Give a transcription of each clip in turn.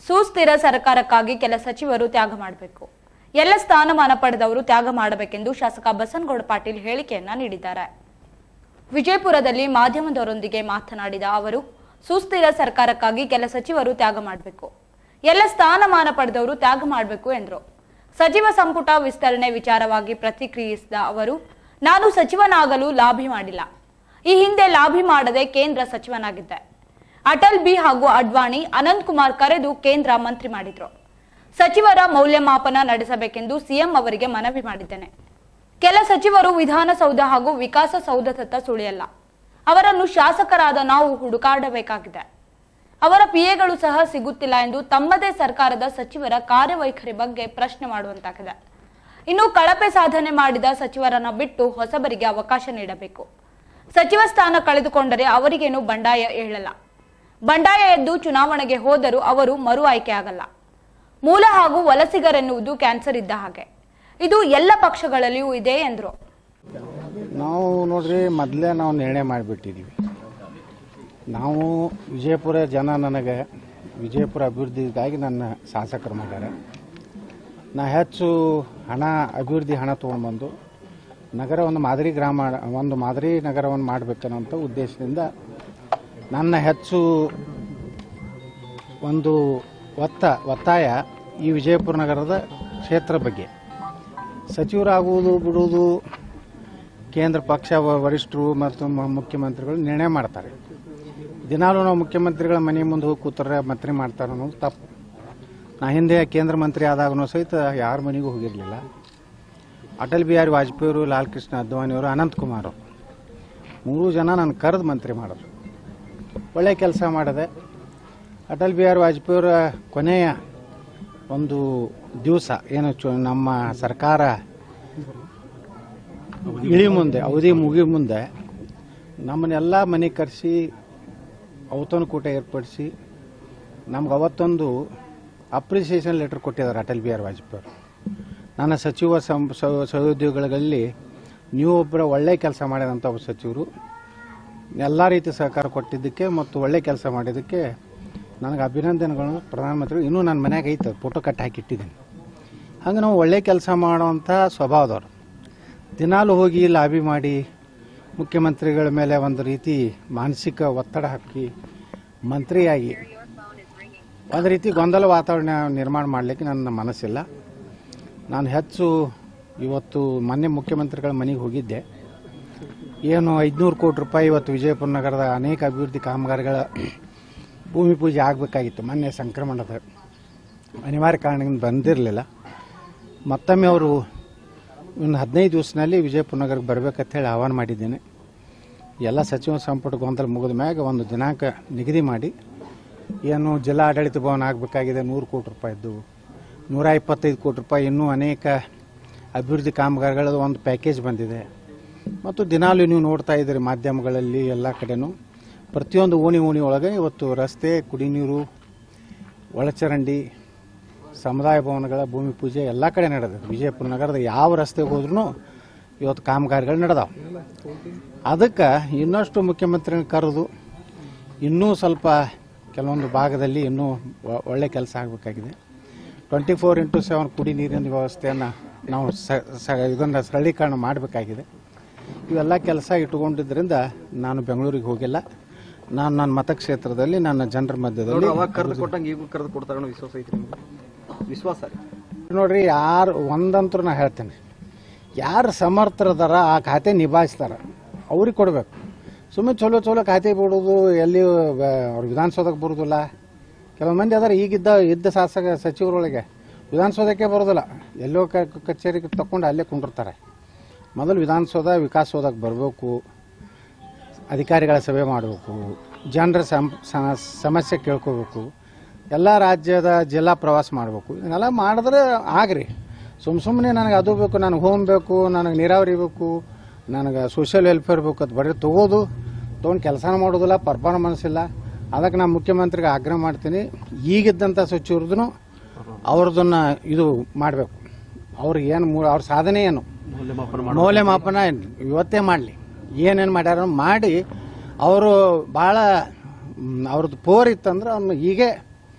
ಸುಸ್ಥಿರ ಸರ್ಕಾರಕ್ಕಾಗಿ ಕೆಲ ಸಚಿವರು ತ್ಯಾಗ ಮಾಡಬೇಕು ಎಲ್ಲ ಸ್ಥಾನಮಾನ ಪಡೆದವರು ತ್ಯಾಗ ಮಾಡಬೇಕೆಂದು ಶಾಸಕ ಬಸನಗೌಡ ಪಾಟೀಲ್ ಹೇಳಿಕೆಯನ್ನ ನೀಡಿದ್ದಾರೆ ವಿಜಯಪುರದಲ್ಲಿ ಮಾಧ್ಯಮದವರೊಂದಿಗೆ ಮಾತನಾಡಿದ ಅವರು ಸುಸ್ಥಿರ ಸರ್ಕಾರಕ್ಕಾಗಿ ಕೆಲ ಸಚಿವರು ತ್ಯಾಗ ಮಾಡಬೇಕು ಎಲ್ಲ ಸ್ಥಾನಮಾನ ಪಡೆದವರು ತ್ಯಾಗ ಮಾಡಬೇಕು ಎಂದರು ಸಚಿವ ಸಂಪುಟ ವಿಸ್ತರಣೆ ವಿಚಾರವಾಗಿ ಪ್ರತಿಕ್ರಿಯಿಸಿದ ಅವರು ನಾನು ಸಚಿವನಾಗಲು ಲಾಭಿ ಮಾಡಿಲ್ಲ ಈ ಹಿಂದೆ ಲಾಭಿ ಮಾಡದೆ ಕೇಂದ್ರ ಸಚಿವನಾಗಿದ್ದೆ ಅಟಲ್ ಬಿ ಹಾಗೂ ಅಡ್ವಾಣಿ ಅನಂತ್ ಕುಮಾರ್ ಕರೆದು ಕೇಂದ್ರ ಮಂತ್ರಿ ಮಾಡಿದ್ರು ಸಚಿವರ ಮೌಲ್ಯಮಾಪನ ನಡೆಸಬೇಕೆಂದು ಸಿಎಂ ಅವರಿಗೆ ಮನವಿ ಮಾಡಿದ್ದೇನೆ ಕೆಲ ಸಚಿವರು ವಿಧಾನಸೌಧ ಹಾಗೂ ವಿಕಾಸಸೌಧದತ್ತ ಸುಳಿಯಲ್ಲ ಅವರನ್ನು ಶಾಸಕರಾದ ನಾವು ಹುಡುಕಾಡಬೇಕಾಗಿದೆ ಅವರ ಪಿಎಗಳು ಸಹ ಸಿಗುತ್ತಿಲ್ಲ ಎಂದು ತಮ್ಮದೇ ಸರ್ಕಾರದ ಸಚಿವರ ಕಾರ್ಯವೈಖರಿ ಬಗ್ಗೆ ಪ್ರಶ್ನೆ ಮಾಡುವಂತಾಗಿದೆ ಇನ್ನು ಕಳಪೆ ಸಾಧನೆ ಮಾಡಿದ ಸಚಿವರನ್ನ ಬಿಟ್ಟು ಹೊಸಬರಿಗೆ ಅವಕಾಶ ನೀಡಬೇಕು ಸಚಿವ ಸ್ಥಾನ ಕಳೆದುಕೊಂಡರೆ ಅವರಿಗೇನು ಬಂಡಾಯ ಹೇಳಲ್ಲ ಬಂಡಾಯ ಎದ್ದು ಚುನಾವಣೆಗೆ ಹೋದರೂ ಅವರು ಮರು ಆಯ್ಕೆ ಆಗಲ್ಲ ಮೂಲ ಹಾಗೂ ವಲಸಿಗರೆನ್ನುವುದು ಕ್ಯಾನ್ಸರ್ ಇದ್ದ ಹಾಗೆ ಇದು ಎಲ್ಲ ಪಕ್ಷಗಳಲ್ಲಿಯೂ ಇದೆ ಎಂದರು ನಾವು ನೋಡ್ರಿ ಮೊದಲೇ ನಾವು ನಿರ್ಣಯ ಮಾಡಿಬಿಟ್ಟಿದ್ದೀವಿ ನಾವು ವಿಜಯಪುರ ಜನ ನನಗೆ ವಿಜಯಪುರ ಅಭಿವೃದ್ಧಿಗಾಗಿ ನನ್ನ ಶಾಸಕರು ಮಾಡ್ಯಾರ ನಾ ಹೆಚ್ಚು ಹಣ ಅಭಿವೃದ್ಧಿ ಹಣ ತೊಗೊಂಡ್ಬಂದು ನಗರ ಒಂದು ಮಾದರಿ ಗ್ರಾಮ ಒಂದು ಮಾದರಿ ನಗರವನ್ನು ಮಾಡಬೇಕನ್ನೋಂಥ ಉದ್ದೇಶದಿಂದ ನನ್ನ ಹೆಚ್ಚು ಒಂದು ಒತ್ತ ಒತ್ತಾಯ ಈ ವಿಜಯಪುರ ನಗರದ ಕ್ಷೇತ್ರ ಬಗ್ಗೆ ಸಚಿವರಾಗುವುದು ಬಿಡುವುದು ಕೇಂದ್ರ ಪಕ್ಷ ವ- ವರಿಷ್ಠರು ಮತ್ತು ಮ- ಮುಖ್ಯಮಂತ್ರಿಗಳು ನಿರ್ಣಯ ಮಾಡ್ತಾರೆ ದಿನಾಲೂ ನಾವು ಮುಖ್ಯಮಂತ್ರಿಗಳ ಮನೆ ಮುಂದೆ ಹೋಗಿ ಕೂತ್ರೆ ಮಂತ್ರಿ ಮಾಡ್ತಾರೆ ಅನ್ನೋದು ತಪ್ಪು ನಾ ಹಿಂದೆ ಕೇಂದ್ರ ಮಂತ್ರಿ ಆದಾಗೂ ಸಹಿತ ಯಾರ ಮನೆಗೂ ಹೋಗಿರಲಿಲ್ಲ ಅಟಲ್ ಬಿಹಾರಿ ವಾಜಪೇಯಿಯವರು ಲಾಲ್ ಕೃಷ್ಣ ಅದ್ವಾನಿಯವರು ಅನಂತ್ ಕುಮಾರ್ ಅವರು ಮೂರು ಜನ ನಾನು ಕರೆದು ಮಂತ್ರಿ ಮಾಡಿದ್ರು ಒಳ್ಳೆ ಕೆಲಸ ಮಾಡಿದೆ ಅಟಲ್ ಬಿಹಾರಿ ವಾಜಪೇಯಿಯವರ ಕೊನೆಯ ಒಂದು ದಿವಸ ಏನು ಚು ನಮ್ಮ ಸರ್ಕಾರ ಇಳಿ ಮುಂದೆ ಅವಧಿ ಮುಗಿ ಮುಂದೆ ನಮ್ಮನ್ನೆಲ್ಲ ಮನೆ ಕರೆಸಿ ಔತಣಕೂಟ ಏರ್ಪಡಿಸಿ ನಮ್ಗೆ ಅವತ್ತೊಂದು ಅಪ್ರಿಸಿಯೇಷನ್ ಲೆಟರ್ ಕೊಟ್ಟಿದ್ದಾರೆ ಅಟಲ್ ಬಿಹಾರಿ ವಾಜಪೇಯಿ ಅವರು ನನ್ನ ಸಚಿವ ಸಂ ಸಹ- ಸಹೋದ್ಯೋಗಿಗಳಲ್ಲಿ ನೀವು ಒಬ್ಬರ ಒಳ್ಳೆ ಕೆಲಸ ಮಾಡಿದಂಥ ಒಬ್ಬ ಸಚಿವರು ಎಲ್ಲ ರೀತಿ ಸಹಕಾರ ಕೊಟ್ಟಿದ್ದಕ್ಕೆ ಮತ್ತು ಒಳ್ಳೆ ಕೆಲಸ ಮಾಡಿದ್ದಕ್ಕೆ ನನಗೆ ಅಭಿನಂದನೆಗಳು ಪ್ರಧಾನಮಂತ್ರಿ ಇನ್ನೂ ನನ್ನ ಮನ್ಯಾಗ ಐತೆ ಫೋಟೋ ಕಟ್ಟಿ ಹಾಕಿಟ್ಟಿದ್ದೀನಿ ಹಂಗೆ ನಾವು ಒಳ್ಳೆ ಕೆಲಸ ಮಾಡುವಂಥ ಸ್ವಭಾವದವ್ರು ದಿನಾಲು ಹೋಗಿ ಲಾಬಿ ಮಾಡಿ ಮುಖ್ಯಮಂತ್ರಿಗಳ ಮೇಲೆ ಒಂದು ರೀತಿ ಮಾನಸಿಕ ಒತ್ತಡ ಹಾಕಿ ಮಂತ್ರಿಯಾಗಿ ಒಂದು ರೀತಿ ಗೊಂದಲ ವಾತಾವರಣ ನಿರ್ಮಾಣ ಮಾಡಲಿಕ್ಕೆ ನನ್ನ ಮನಸ್ಸಿಲ್ಲ ನಾನು ಹೆಚ್ಚು ಇವತ್ತು ಮೊನ್ನೆ ಮುಖ್ಯಮಂತ್ರಿಗಳ ಮನೆಗೆ ಹೋಗಿದ್ದೆ ಏನು ಐದುನೂರು ಕೋಟಿ ರೂಪಾಯಿ ಇವತ್ತು ವಿಜಯಪುರ ನಗರದ ಅನೇಕ ಅಭಿವೃದ್ಧಿ ಕಾಮಗಾರಿಗಳ ಭೂಮಿ ಪೂಜೆ ಆಗಬೇಕಾಗಿತ್ತು ಮೊನ್ನೆ ಸಂಕ್ರಮಣದ ಅನಿವಾರ್ಯ ಕಾರಣದಿಂದ ಬಂದಿರಲಿಲ್ಲ ಮತ್ತೊಮ್ಮೆ ಅವರು ಒಂದು ಹದಿನೈದು ದಿವಸದಲ್ಲಿ ವಿಜಯಪುರ ನಗರಕ್ಕೆ ಬರ್ಬೇಕಂತ ಹೇಳಿ ಆಹ್ವಾನ ಮಾಡಿದ್ದೇನೆ ಎಲ್ಲ ಸಚಿವ ಸಂಪುಟ ಗೊಂದಲ ಮುಗಿದ ಮ್ಯಾಗ ಒಂದು ದಿನಾಂಕ ನಿಗದಿ ಮಾಡಿ ಏನು ಜಿಲ್ಲಾ ಆಡಳಿತ ಭವನ ಆಗಬೇಕಾಗಿದೆ ನೂರು ಕೋಟಿ ರೂಪಾಯಿದ್ದು ನೂರ ಇಪ್ಪತ್ತೈದು ಕೋಟಿ ರೂಪಾಯಿ ಇನ್ನೂ ಅನೇಕ ಅಭಿವೃದ್ಧಿ ಕಾಮಗಾರಿಗಳ ಒಂದು ಪ್ಯಾಕೇಜ್ ಬಂದಿದೆ ಮತ್ತು ದಿನಾಲು ನೀವು ನೋಡ್ತಾ ಇದ್ದೀರಿ ಮಾಧ್ಯಮಗಳಲ್ಲಿ ಎಲ್ಲ ಕಡೆನೂ ಪ್ರತಿಯೊಂದು ಓಣಿ ಓಣಿ ಒಳಗೆ ಇವತ್ತು ರಸ್ತೆ ಕುಡಿ ನೀರು ಒಳಚರಂಡಿ ಸಮುದಾಯ ಭವನಗಳ ಭೂಮಿ ಪೂಜೆ ಎಲ್ಲ ಕಡೆ ನಡೆದಿದೆ ವಿಜಯಪುರ ನಗರದ ಯಾವ ರಸ್ತೆಗೆ ಹೋದ್ರೂ ಇವತ್ತು ಕಾಮಗಾರಿಗಳು ನಡೆದಾವ ಅದಕ್ಕೆ ಇನ್ನಷ್ಟು ಮುಖ್ಯಮಂತ್ರಿನ ಕರೆದು ಇನ್ನೂ ಸ್ವಲ್ಪ ಕೆಲವೊಂದು ಭಾಗದಲ್ಲಿ ಇನ್ನೂ ಒ- ಒಳ್ಳೆ ಕೆಲಸ ಆಗಬೇಕಾಗಿದೆ ಟ್ವೆಂಟಿ ಫೋರ್ ಇಂಟು ಸೆವೆನ್ ಕುಡಿ ನೀರಿನ ವ್ಯವಸ್ಥೆಯನ್ನು ನಾವು ಸ ಸ ಇದನ್ನು ಸರಳೀಕರಣ ಮಾಡಬೇಕಾಗಿದೆ ಇವೆಲ್ಲ ಕೆಲಸ ಇಟ್ಟುಕೊಂಡಿದ್ದರಿಂದ ನಾನು ಬೆಂಗಳೂರಿಗೆ ಹೋಗಿಲ್ಲ ನಾನು ನನ್ನ ಮತಕ್ಷೇತ್ರದಲ್ಲಿ ನನ್ನ ಜನರ ಮಧ್ಯದಲ್ಲಿ ಅವಾಗ ಕರೆದು ಕೊಟ್ಟಂಗೆ ಈಗೂ ಕರೆದು ಕೊಡ್ತಾರ ಅನ್ನೋ ವಿಶ್ವಾಸ ಐತ್ರಿ ನಿಮ್ಗೆ ವಿಶ್ವಾಸ ರೀ ನೋಡ್ರಿ ಯಾರು ಒಂದಂತರೂ ನಾ ಹೇಳ್ತೇನೆ ಯಾರು ಸಮರ್ಥರದಾರ ಆ ಖಾತೆ ನಿಭಾಯಿಸ್ತಾರ ಅವ್ರಿಗೆ ಕೊಡಬೇಕು ಸುಮ್ಮನೆ ಚಲೋ ಚಲೋ ಖಾತೆ ಬಿಡೋದು ಎಲ್ಲಿ ಬ- ಅವ್ರು ವಿಧಾನಸೌಧಕ್ಕೆ ಬರೋದಿಲ್ಲ ಕೆಲವು ಮಂದಿ ಅದಾರ ಈಗಿದ್ದ ಇದ್ದ ಶಾಸಕ ಸಚಿವರೊಳಗೆ ವಿಧಾನಸೌಧಕ್ಕೆ ಬರೋದಿಲ್ಲ ಎಲ್ಲೋ ಕ- ಕಚೇರಿಗೆ ತಕೊಂಡು ಅಲ್ಲೇ ಕುಂಡಿರ್ತಾರೆ ಮೊದಲು ವಿಧಾನಸೌಧ ವಿಕಾಸಸೌಧಕ್ಕೆ ಬರಬೇಕು ಅಧಿಕಾರಿಗಳ ಸಭೆ ಮಾಡಬೇಕು ಜನರ ಸಂ ಸ- ಸಮಸ್ಯೆ ಕೇಳ್ಕೋಬೇಕು ಎಲ್ಲ ರಾಜ್ಯದ ಜಿಲ್ಲಾ ಪ್ರವಾಸ ಮಾಡಬೇಕು ಇದನ್ನೆಲ್ಲ ಮಾಡಿದ್ರೆ ಆಗ್ರಿ ಸುಮ್ಮ ಸುಮ್ಮನೆ ನನಗೆ ಅದು ಬೇಕು ನನಗೆ ಹೋಮ್ ಬೇಕು ನನಗೆ ನೀರಾವರಿ ಬೇಕು ನನಗೆ ಸೋಷಿಯಲ್ ವೆಲ್ಫೇರ್ ಬೇಕು ಅದು ಬರೀ ತಗೋದು ತೊಗೊಂಡು ಕೆಲಸ ಮಾಡೋದಿಲ್ಲ ಪರ್ಫಾರ್ಮೆನ್ಸ್ ಇಲ್ಲ ಅದಕ್ಕೆ ನಾನು ಮುಖ್ಯಮಂತ್ರಿಗೆ ಆಗ್ರಹ ಮಾಡ್ತೀನಿ ಈಗಿದ್ದಂಥ ಸಚಿವರದ್ದು ಅವ್ರದನ್ನ ಇದು ಮಾಡಬೇಕು ಅವ್ರಿಗೆ ಏನು ಮೂ ಅವ್ರ ಸಾಧನೆ ಏನು ಮೌಲ್ಯಮಾಪನ ಇವತ್ತೇ ಮಾಡಲಿ ಏನೇನು ಮಾಡ್ಯಾರ ಮಾಡಿ ಅವರು ಭಾಳ ಮ್, ಅವ್ರದ್ದು ಪೋರ್ ಇತ್ತಂದ್ರೆ ಅವ್ನು ಹೀಗೆ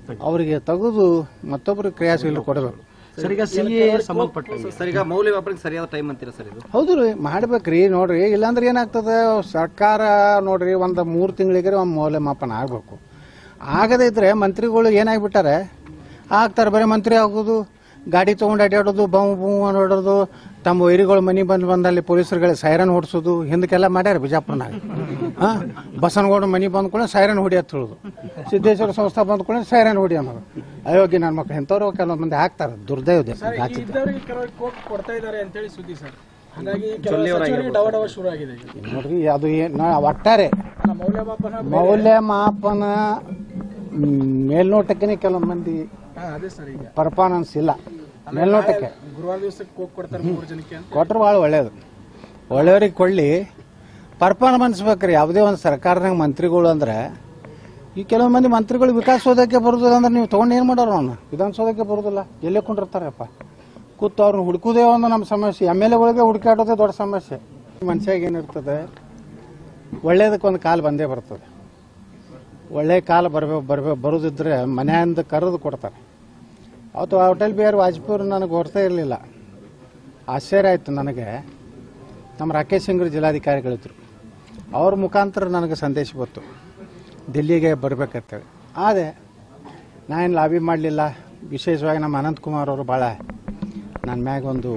ಅವರಿಗೆ ತೆಗೆದು ಮತ್ತೊಬ್ಬರು ಕ್ರಿಯಾಶೀಲರು ಕೊಡಬೇಕು ಸರ್ ಈಗ ಸಿ ಎ ಸಂಬಂಧಪಟ್ಟಂಗೆ ಸರ್ ಈಗ ಮೌಲ್ಯ ವ್ಯಾಪಾರಕ್ಕೆ ಸರಿಯಾದ ಟೈಮ್ ಅಂತೀರಾ ಸರ್ ಇದು ಹೌದು ರೀ ಮಾಡ್ಬೇಕ್ರಿ ನೋಡ್ರಿ ಇಲ್ಲಾಂದ್ರೆ ಏನಾಗ್ತದೆ ಸರ್ಕಾರ ನೋಡ್ರಿ ಒಂದು ಮೂರು ತಿಂಗಳಿಗೆ ಒಂದು ಮೌಲ್ಯಮಾಪನ ಆಗಬೇಕು ಆಗದೇ ಇದ್ರೆ ಮಂತ್ರಿಗಳು ಏನಾಗ್ಬಿಟ್ಟಾರೆ ಆಗ್ತಾರೆ ಬರೀ ಮಂತ್ರಿ ಆಗೋದು ಗಾಡಿ ತೊಗೊಂಡು ಅಡ್ಡಾಡೋದು ಬೌ ಬೂ ನೋಡೋದು ತಮ್ಮ ವೈರಿಗಳು ಮನೆ ಬಂದು ಬಂದಲ್ಲಿ ಪೊಲೀಸರುಗಳಿಗೆ ಸೈರನ್ ಹೊಡ್ಸೋದು ಹಿಂದಕ್ಕೆಲ್ಲ ಮಾಡ್ಯಾರ ಬಿಜಾಪುರನಾಗ ಹಾಂ ಬಸನಗೌಡ ಮನೆ ಬಂದ್ಕೊಂಡು ಸೈರನ್ ಹೊಡಿ ಅಂತ ಹೇಳೋದು ಸಿದ್ದೇಶ್ವರ ಸಂಸ್ಥೆ ಬಂದ್ಕೊಂಡು ಸೈರನ್ ಹೊಡಿ ಅನ್ನೋದು ಅಯೋಗ್ಯ ನನ್ನ ಮಕ್ಳು ಇಂಥವ್ರು ಕೆಲವೊಂದು ಮಂದಿ ಹಾಕ್ತಾರೆ ದುರ್ದೈವ ರಾಜ್ಯದ ಇದ್ದವರಿಗೆ ಕೆಲವರಿಗೆ ಕೋರ್ಟ್ ಕೊಡ್ತಾ ಇದ್ದಾರೆ ಅಂತೇಳಿ ಸುದ್ದಿ ಸರ್ ಹಾಗಾಗಿ ಕೆಲವು ಸಚಿವರಿಗೆ ಡವ ಡವ ಶುರು ಆಗಿದೆ ಈಗ ನೋಡ್ರಿ ಅದು ಏನ್ ನಾ- ಒಟ್ಟಾರೆ ಅಲ್ಲ, ಮೌಲ್ಯಮಾಪನ ಮೌಲ್ಯಮಾಪನ ಮ್, ಮೇಲ್ನೋಟಕ್ಕೆ ಕೆಲವು ಮಂದಿ ಹಾ, ಅದೇ ಸರ್ ಈಗ ಪರ್ಫಾರ್ಮೆನ್ಸ್ ಇಲ್ಲ ಮೇಲ್ನೋಟಕ್ಕೆ ಗುರುವಾರ ದಿವಸಕ್ಕೆ ಹೋಗಿ ಕೊಡ್ತಾರೆ ಮೂರು ಜನಕ್ಕೆ ಅಂತ ಕೊಟ್ರೆ ಭಾಳ ಒಳ್ಳೇದು ಒಳ್ಳೆಯವ್ರಿಗೆ ಕೊಳ್ಳಿ ಪರ್ಫಾರ್ಮೆನ್ಸ್ ಬೇಕ್ರಿ ಯಾವುದೇ ಒಂದು ಸರ್ಕಾರದಾಗ ಮಂತ್ರಿಗಳು ಅಂದ್ರೆ ಈ ಕೆಲವು ಮಂದಿ ಮಂತ್ರಿಗಳು ವಿಕಾಸಸೌಧಕ್ಕೆ ಬರುದಿಲ್ಲ ಅಂದ್ರೆ ನೀವು ತೊಗೊಂಡು ಏನು ಮಾಡೋರು ಅವನು ವಿಧಾನಸೌಧಕ್ಕೆ ಬರುದಿಲ್ಲ ಎಲ್ಲೇ ಕೊಂಡಿರ್ತಾರಪ್ಪ ಕೂತು ಅವ್ರನ್ನ ಹುಡುಕುದೇ ಒಂದು ನಮ್ಮ ಸಮಸ್ಯೆ ಎಮ್ ಎಲ್ ಎಗಳಿಗೆ ಹುಡುಕಾಡೋದೇ ದೊಡ್ಡ ಸಮಸ್ಯೆ ಮನುಷ್ಯಾಗ ಏನಿರ್ತದೆ ಒಳ್ಳೇದಕ್ಕೊಂದು ಕಾಲ ಬಂದೇ ಬರ್ತದೆ ಒಳ್ಳೆ ಕಾಲ ಬರ್ಬೇಕು ಬರ್ಬೇಕು ಬರೋದಿದ್ರೆ ಮನೆಯಿಂದ ಕರೆದು ಕೊಡ್ತಾರೆ ಅವತ್ತು ಹೋಟೆಲ್ ಬಿಹಾರ್ ವಾಜಪೇಯಿ ನನಗೆ ಹೊರತೇ ಇರಲಿಲ್ಲ ಆಶ್ಚರ್ಯ ಆಯಿತು ನನಗೆ ನಮ್ಮ ರಾಕೇಶ್ ಸಿಂಗ್ರು ಜಿಲ್ಲಾಧಿಕಾರಿಗಳಿದ್ರು ಅವ್ರ ಮುಖಾಂತರ ನನಗೆ ಸಂದೇಶ ಬಂತು ದಿಲ್ಲಿಗೆ ಬರಬೇಕಂತೇಳಿ ಆದರೆ ನಾನೇನು ಲಾಬಿ ಮಾಡಲಿಲ್ಲ ವಿಶೇಷವಾಗಿ ನಮ್ಮ ಅನಂತಕುಮಾರ್ ಅವರು ಭಾಳ ನನ್ನ ಮ್ಯಾಗ ಒಂದು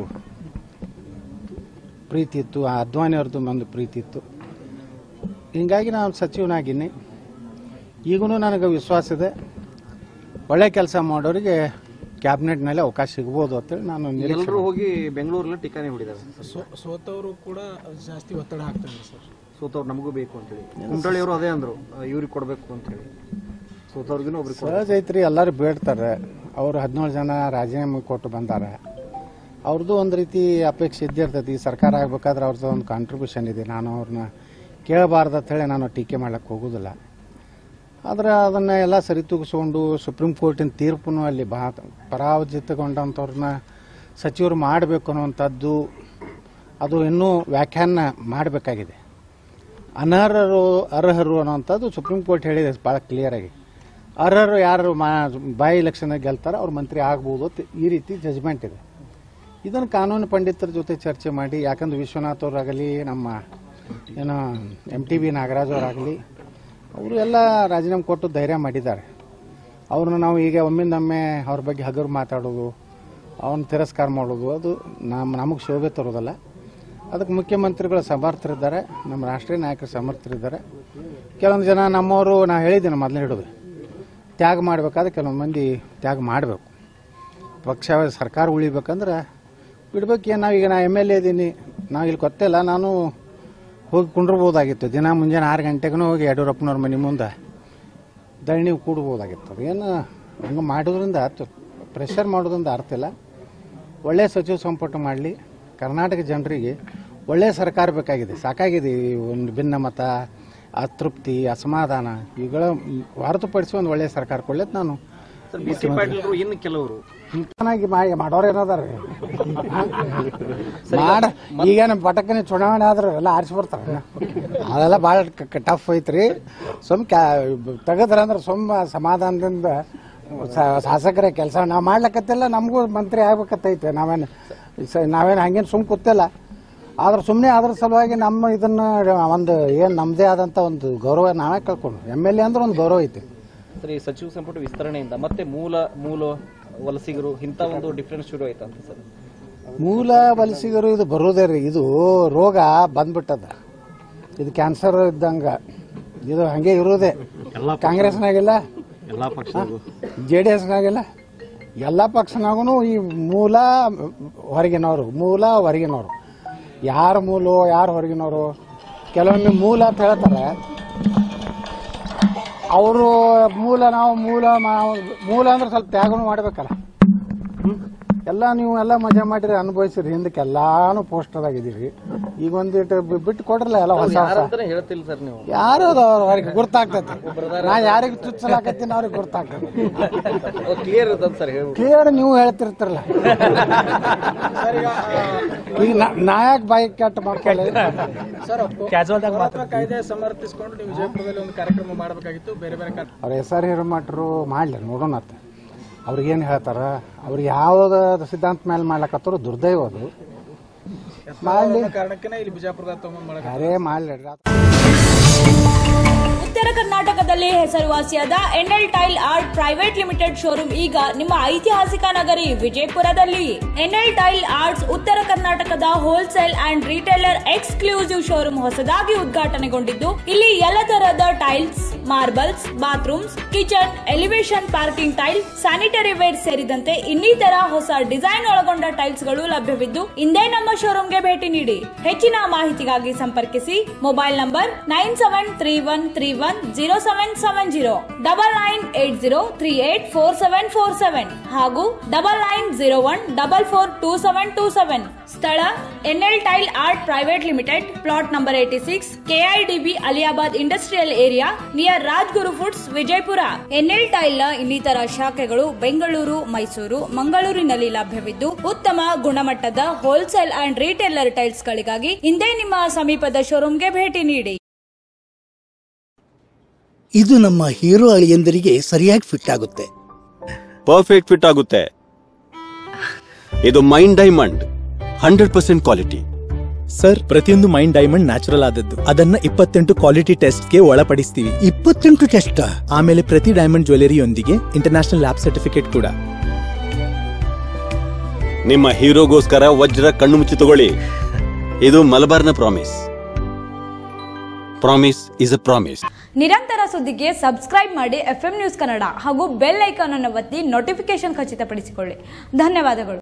ಪ್ರೀತಿ ಇತ್ತು ಆ ಅದ್ವಾನಿ ಅವ್ರದ್ದು ಒಂದು ಪ್ರೀತಿ ಇತ್ತು ಹಿಂಗಾಗಿ ನಾನು ಸಚಿವನಾಗಿನಿ ಈಗೂ ನನಗೆ ವಿಶ್ವಾಸ ಇದೆ ಒಳ್ಳೆ ಕೆಲಸ ಮಾಡೋರಿಗೆ ಕ್ಯಾಬಿನೆಟ್ನಲ್ಲಿ ಅವಕಾಶ ಸಿಗ್ಬೋದು ಅಂತೇಳಿ ನಾನು ನಿರೀಕ್ಷೆ ಎಲ್ಲರೂ ಹೋಗಿ ಬೆಂಗಳೂರಲ್ಲಿ ಟಿಕಾನೆ ಹೊಡಿದ್ದಾರೆ ಸೋ- ಸೋತವರು ಕೂಡ ಜಾಸ್ತಿ ಒತ್ತಡ ಹಾಕ್ತಾರೆ ಸರ್ ಸೋತವ್ರು ನಮಗೂ ಬೇಕು ಅಂತೇಳಿ ಕುಮಟಳ್ಳಿ ಅವರು ಅದೇ ಅಂದ್ರು ಇವ್ರಿಗೆ ಕೊಡಬೇಕು ಅಂತೇಳಿ ಸೋತವ್ರಿಗೂ ಒಬ್ರಿಗೆ ಕೊಡ್ಬೇಕು. ಸಹಜ ಐತ್ರಿ ಎಲ್ಲರೂ ಬೇಡ್ತಾರೆ ಅವರು ಹದಿನೇಳು ಜನ ರಾಜೀನಾಮೆ ಕೊಟ್ಟು ಬಂದಾರ ಅವ್ರದ್ದು ಒಂದು ರೀತಿ ಅಪೇಕ್ಷೆ ಇದ್ದೇ ಇರ್ತೈತಿ ಸರ್ಕಾರ ಆಗ್ಬೇಕಾದ್ರೆ ಅವ್ರದ್ದು ಒಂದು ಕಾಂಟ್ರಿಬ್ಯೂಷನ್ ಇದೆ ನಾನು ಅವ್ರನ್ನ ಕೇಳಬಾರ್ದು ಅಂತೇಳಿ ನಾನು ಟೀಕೆ ಮಾಡ್ಲಿಕ್ಕೆ ಹೋಗೋದಿಲ್ಲ ಆದರೆ ಅದನ್ನ ಎಲ್ಲ ಸರಿತೂಗಿಸ್ಕೊಂಡು ಸುಪ್ರೀಂ ಕೋರ್ಟಿನ ತೀರ್ಪನ್ನು ಅಲ್ಲಿ ಬಾ ಪರಾಜಿತಗೊಂಡಂಥವ್ರನ್ನ ಸಚಿವರು ಮಾಡಬೇಕು ಅನ್ನುವಂಥದ್ದು ಅದು ಇನ್ನೂ ವ್ಯಾಖ್ಯಾನ ಮಾಡಬೇಕಾಗಿದೆ ಅನರ್ಹರು ಅರ್ಹರು ಅನ್ನೋಂಥದ್ದು ಸುಪ್ರೀಂ ಕೋರ್ಟ್ ಹೇಳಿದೆ ಭಾಳ ಕ್ಲಿಯರ್ ಆಗಿ ಅರ್ಹರು ಯಾರು ಮಾ ಬಾಯಿ ಎಲೆಕ್ಷನ್ ಗೆಲ್ತಾರೋ ಅವ್ರು ಮಂತ್ರಿ ಆಗ್ಬೋದು ಅಂತ ಈ ರೀತಿ ಜಜ್ಮೆಂಟ್ ಇದೆ ಇದನ್ನು ಕಾನೂನು ಪಂಡಿತರ ಜೊತೆ ಚರ್ಚೆ ಮಾಡಿ ಯಾಕಂದ್ರೆ ವಿಶ್ವನಾಥ್ ಅವರಾಗಲಿ ನಮ್ಮ ಏನೋ ಎಮ್ ಟಿ ಬಿ ನಾಗರಾಜ್ ಅವರಾಗಲಿ ಅವರು ಎಲ್ಲ ರಾಜೀನಾಮೆ ಕೊಟ್ಟು ಧೈರ್ಯ ಮಾಡಿದ್ದಾರೆ ಅವ್ರನ್ನ ನಾವು ಈಗ ಒಮ್ಮಿಂದೊಮ್ಮೆ ಅವ್ರ ಬಗ್ಗೆ ಹಗುರು ಮಾತಾಡೋದು ಅವನ್ನ ತಿರಸ್ಕಾರ ಮಾಡೋದು ಅದು ನಮ್ಮ ನಮಗೆ ಶೋಭೆ ತರೋದಲ್ಲ ಅದಕ್ಕೆ ಮುಖ್ಯಮಂತ್ರಿಗಳು ಸಮರ್ಥರಿದ್ದಾರೆ ನಮ್ಮ ರಾಷ್ಟ್ರೀಯ ನಾಯಕರು ಸಮರ್ಥರಿದ್ದಾರೆ ಕೆಲವೊಂದು ಜನ ನಮ್ಮವರು ನಾ ಹೇಳಿದ್ದೀನಿ ಮೊದಲೇ ಹಿಡಿದು ತ್ಯಾಗ ಮಾಡಬೇಕಾದ್ರೆ ಕೆಲವೊಂದು ಮಂದಿ ತ್ಯಾಗ ಮಾಡಬೇಕು ಪಕ್ಷ ಸರ್ಕಾರ ಉಳಿಬೇಕಂದ್ರೆ ಬಿಡ್ಬೇಕು ಏನು ನಾವೀಗ ನಾ ಎಮ್ ಎಲ್ ಎ ಇದ್ದೀನಿ ನಾವು ಇಲ್ಲಿ ಗೊತ್ತಿಲ್ಲ ನಾನು ಹೋಗಿ ಕುಂಡ್ರಬೋದಾಗಿತ್ತು ದಿನ ಮುಂಜಾನೆ ಆರು ಗಂಟೆಗೂ ಹೋಗಿ ಯಡಿಯೂರಪ್ಪನವ್ರ ಮನೆ ಮುಂದೆ ದಣಿ ಕೂಡ್ಬೋದಾಗಿತ್ತು ಅದೇನು ಹಂಗೆ ಮಾಡೋದ್ರಿಂದ ಪ್ರೆಷರ್ ಮಾಡೋದ್ರಿಂದ ಅರ್ಥ ಇಲ್ಲ ಒಳ್ಳೆಯ ಸಚಿವ ಸಂಪುಟ ಮಾಡಲಿ ಕರ್ನಾಟಕ ಜನರಿಗೆ ಒಳ್ಳೆಯ ಸರ್ಕಾರ ಬೇಕಾಗಿದೆ ಸಾಕಾಗಿದೆ ಈ ಒಂದು ಭಿನ್ನಮತ ಅತೃಪ್ತಿ ಅಸಮಾಧಾನ ಇವುಗಳ ಹೊರತುಪಡಿಸಿ ಒಂದು ಒಳ್ಳೆಯ ಸರ್ಕಾರ ಕೊಡ್ಲಿ ಅಂತ ನಾನು ಸರ್ ಬಿ ಸಿ ಪಾಟೀಲ್ರು ಇನ್ನು ಕೆಲವರು ಇಂತನಾಗಿ ಮಾಡೋರು ಏನದಾರ ಮಾಡ ಈಗ ನಮ್ಮ ಪಟಕನೆ ಚುನಾವಣೆ ಆದ್ರೆ ಎಲ್ಲ ಆರಿಸಿ ಬರ್ತಾರ ಅದೆಲ್ಲ ಭಾಳ ಟಫ್ ಐತ್ರಿ ಸುಮ್ ಕ್ಯಾ ತೆಗದ್ರ ಅಂದ್ರೆ ಸುಮ್ಮ ಸಮಾಧಾನದಿಂದ ಸ- ಶಾಸಕರ ಕೆಲಸ ನಾವು ಮಾಡ್ಲಕತ್ತಿಲ್ಲ ನಮಗೂ ಮಂತ್ರಿ ಆಗ್ಬೇಕತ್ತೈತೆ ನಾವೇನು ಸ- ನಾವೇನು ಹಂಗೇನು ಸುಮ್ ಕೂತಿಲ್ಲ ಆದ್ರೆ ಸುಮ್ಮನೆ ಅದ್ರ ಸಲುವಾಗಿ ನಮ್ಮ ಇದನ್ನ ಒಂದು ಏನು ನಮ್ಮದೇ ಆದಂಥ ಒಂದು ಗೌರವ ನಾವೇ ಕಳ್ಕೊಂಡು ಎಮ್ ಎಲ್ ಎ ಅಂದ್ರೆ ಒಂದು ಗೌರವ ಐತಿ ಸರ್ ಈ ಸಚಿವ ಸಂಪುಟ ವಿಸ್ತರಣೆಯಿಂದ ಮತ್ತೆ ಮೂಲ ಮೂಲ ವಲಸಿಗರು ಇಂಥ ಒಂದು ಡಿಫ್ರೆನ್ಸ್ ಶುರು ಆಯ್ತಂತ ಸರ್ ಮೂಲ ವಲಸಿಗರು ಇದು ಬರೋದೇ ರೀ ಇದು ರೋಗ ಬಂದ್ಬಿಟ್ಟದ ಇದು ಕ್ಯಾನ್ಸರ್ ಇದ್ದಂಗ ಇದು ಹಂಗೆ ಇರೋದೇ ಕಾಂಗ್ರೆಸ್ನಾಗಿಲ್ಲ ಎಲ್ಲಾ ಪಕ್ಷ ಜೆ ಡಿ ಎಸ್ನಾಗಿಲ್ಲ ಎಲ್ಲ ಪಕ್ಷನಾಗೂ ಈ ಮೂಲ ಹೊರಗಿನವರು ಮೂಲ ಹೊರಗಿನವರು ಯಾರ ಮೂಲ ಯಾರು ಹೊರಗಿನವರು ಕೆಲವೊಮ್ಮೆ ಮೂಲ ಅಂತ ಹೇಳ್ತಾರೆ ಅವರು ಮೂಲ ನಾವು ಮೂಲ ಮಾ- ಮೂಲ ಅಂದ್ರೆ ಸ್ವಲ್ಪ ತ್ಯಾಗನೂ ಮಾಡ್ಬೇಕಲ್ಲ ಹ್ಮ್? ಎಲ್ಲ ನೀವು ಎಲ್ಲ ಮಜಾ ಮಾಡಿರಿ ಅನುಭವಿಸಿರಿ ಹಿಂದಕ್ಕೆ ಎಲ್ಲಾನು ಪೋಸ್ಟರ್ ಆಗಿದ್ದೀರಿ ಈಗ ಒಂದಿಟ್ಟು ಬಿ- ಬಿಟ್ಟು ಕೊಡ್ರಲ್ಲ ಎಲ್ಲ ಹೊಸ ಹೊಸ ಯಾರಂತಾನೆ ಹೇಳ್ತಿಲ್ಲ ಸರ್ ನೀವು ಯಾರು ಅವ್ರಿಗೆ ಗುರ್ತಾಗ್ತೈತಿ ನಾ ಯಾರಿಗೆ ಚುಚ್ಚಲಾಕತ್ತೀನಿ ಅವ್ರಿಗೆ ಗುರ್ತಾಗ್ತೈತಿ ಕ್ಲಿಯರ್ ಇರ್ತದೆ ಸರ್ ಹೇಳ್ಬಿಟ್ಟು ಕ್ಲಿಯರ್ ನೀವು ಹೇಳ್ತಿರ್ತಿರಲ್ಲ ಸರ್ ಈಗ ಈಗ ನಾ- ನಾ ಯಾಕೆ ಬಾಯಿ ಕೆಟ್ಟ ಮಾಡ್ಕೊಳ್ಳಿ ಸರ್ ಪೌರತ್ವ ಕಾಯ್ದೆ ಸಮರ್ಥಿಸಿಕೊಂಡು ನೀವು ವಿಜಯಪುರದಲ್ಲಿ ಒಂದು ಕಾರ್ಯಕ್ರಮ ಮಾಡಬೇಕಾಗಿತ್ತು ಬೇರೆ ಬೇರೆ ಕಾರ್ಯಕ್ರಮ ಅವ್ರ ಎಸ್ ಆರ್ ಹಿರಮಠರು ಮಾಡ್ಲಿ ನೋಡೋಣ ಅತ್ತ ಅವ್ರಿಗೇನು ಹೇಳ್ತಾರ ಅವ್ರಿಗೆ ಯಾವ್ದು ಸಿದ್ಧಾಂತ ಮೇಲೆ ಮಾಡ್ಲಕತ್ತಾರೋ ದುರ್ದೈವ ಅದು ಮಾಡ್ಲಿ ಕಾರಣಕ್ಕೆ ಇಲ್ಲಿ ಬಿಜಾಪುರದ ತಗೊಂಡ್ ಮಾಡಕ ಯಾರೇ ಮಾಡ್ಲಿ ಉತ್ತರ ಕರ್ನಾಟಕದಲ್ಲಿ ಹೆಸರುವಾಸಿಯಾದ NL tile art private limited showroom ಈಗ ನಿಮ್ಮ ಐತಿಹಾಸಿಕ ನಗರಿ ವಿಜಯಪುರದಲ್ಲಿ ಎನ್ಎಲ್ ಟೈಲ್ ಆರ್ಟ್ಸ್ ಉತ್ತರ ಕರ್ನಾಟಕದ wholesale and retailer exclusive showroom ಹೊಸದಾಗಿ ಉದ್ಘಾಟನೆಗೊಂಡಿದ್ದು ಇಲ್ಲಿ ಎಲ್ಲ ತರಹದ tiles marbles bathrooms kitchen elevation parking tile sanitary ware ಸೇರಿದಂತೆ ಇನ್ನಿತರ ಹೊಸ ಡಿಸೈನ್ ಒಳಗೊಂಡ ಟೈಲ್ಸ್ ಗಳು ಲಭ್ಯವಿದ್ದು ಇಂದೇ ನಮ್ಮ ಶೋರೂಮ್ಗೆ ಭೇಟಿ ನೀಡಿ ಹೆಚ್ಚಿನ ಮಾಹಿತಿಗಾಗಿ ಸಂಪರ್ಕಿಸಿ mobile number nine seven three one three one zero seven seven zero double nine eight zero three eight four seven four seven ಹಾಗೂ double nine zero one double four two seven two seven ಸ್ಥಳ NL tile art private limited plot number eighty six KIADB Aliyabad industrial area near Rajguru foods Vijayapura NL tile ನ ಇನ್ನಿತರ ಶಾಖೆಗಳು ಬೆಂಗಳೂರು ಮೈಸೂರು ಮಂಗಳೂರಿನಲ್ಲಿ ಲಭ್ಯವಿದ್ದು ಉತ್ತಮ ಗುಣಮಟ್ಟದ wholesale and retailer tiles ಗಳಿಗಾಗಿ ಇಂದೇ ನಿಮ್ಮ ಸಮೀಪದ ಶೋರೂಮ್ಗೆ ಭೇಟಿ ನೀಡಿ ಇದು ನಮ್ಮ ಹೀರೋ ಅಳಿಯಂದರಿಗೆ ಸರಿಯಾಗಿ ಫಿಟ್ ಆಗುತ್ತೆ ಪರ್ಫೆಕ್ಟ್ ಫಿಟ್ ಆಗುತ್ತೆ ಇದು Mine diamond hundred percent quality sir ಪ್ರತಿಯೊಂದು ಮೈಂಡ್ ಡೈಮಂಡ್ ನ್ಯಾಚುರಲ್ ಆದದ್ದು ಅದನ್ನ ಇಪ್ಪತ್ತೆಂಟು ಕ್ವಾಲಿಟಿ ಟೆಸ್ಟ್ಗೆ ಒಳಪಡಿಸ್ತೀವಿ ಇಪ್ಪತ್ತೆಂಟು ಟೆಸ್ಟ್ ಆಮೇಲೆ ಪ್ರತಿ ಡೈಮಂಡ್ ಜ್ಯುವೆಲರಿಯೊಂದಿಗೆ ಇಂಟರ್ನ್ಯಾಷನಲ್ ಲ್ಯಾಬ್ ಸರ್ಟಿಫಿಕೇಟ್ ಕೂಡ ನಿಮ್ಮ ಹೀರೋಗೋಸ್ಕರ ವಜ್ರ ಕಣ್ಣು ಮುಚ್ಚಿ ತಗೊಳ್ಳಿ ಇದು ಮಲಬಾರ್ನ promise promise is a promise ನಿರಂತರ ಸುದ್ದಿಗೆ ಸಬ್ಸ್ಕ್ರೈಬ್ ಮಾಡಿ ಎಫ್ಎಂ ನ್ಯೂಸ್ ಕನ್ನಡ ಹಾಗೂ ಬೆಲ್ ಐಕಾನ್ ಅನ್ನು ಒತ್ತಿ ನೋಟಿಫಿಕೇಶನ್ ಖಚಿತಪಡಿಸಿಕೊಳ್ಳಿ ಧನ್ಯವಾದಗಳು